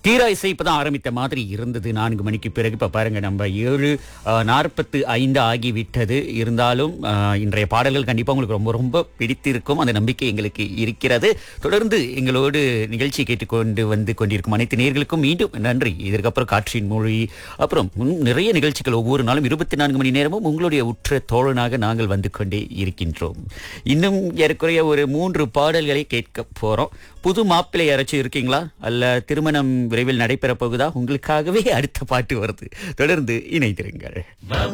தீரா இசை இப்பதான் ஆரம்பித்த மாதிரி இருந்தது நான்கு மணிக்கு பிறகு இப்ப பாருங்க நம்ம ஏழு நாற்பத்து ஐந்து ஆகிவிட்டது இருந்தாலும் அஹ், இன்றைய பாடல்கள் கண்டிப்பா உங்களுக்கு ரொம்ப ரொம்ப பிடித்திருக்கும் அந்த நம்பிக்கை எங்களுக்கு இருக்கிறது தொடர்ந்து எங்களோடு நிகழ்ச்சி கேட்டுக்கொண்டு வந்து கொண்டிருக்கும் அனைத்து நேர்களுக்கும் மீண்டும் நன்றி இதற்கப்புறம் காற்றின் மொழி அப்புறம் இன்னும் நிறைய நிகழ்ச்சிகள் ஒவ்வொரு நாளும் இருபத்தி நான்கு மணி நேரமும் உங்களுடைய உற்ற தோழனாக நாங்கள் வந்து கொண்டே இருக்கின்றோம் இன்னும் ஏறக்குறைய ஒரு மூன்று பாடல்களை கேட்க போறோம் புது மாப்பிள்ளை யாராச்சும் இருக்கீங்களா அல்ல திருமணம் விரைவில் நடைபெற போகுதா உங்களுக்காகவே அடுத்த பாட்டு வருது தொடர்ந்து இணைந்திருங்கள்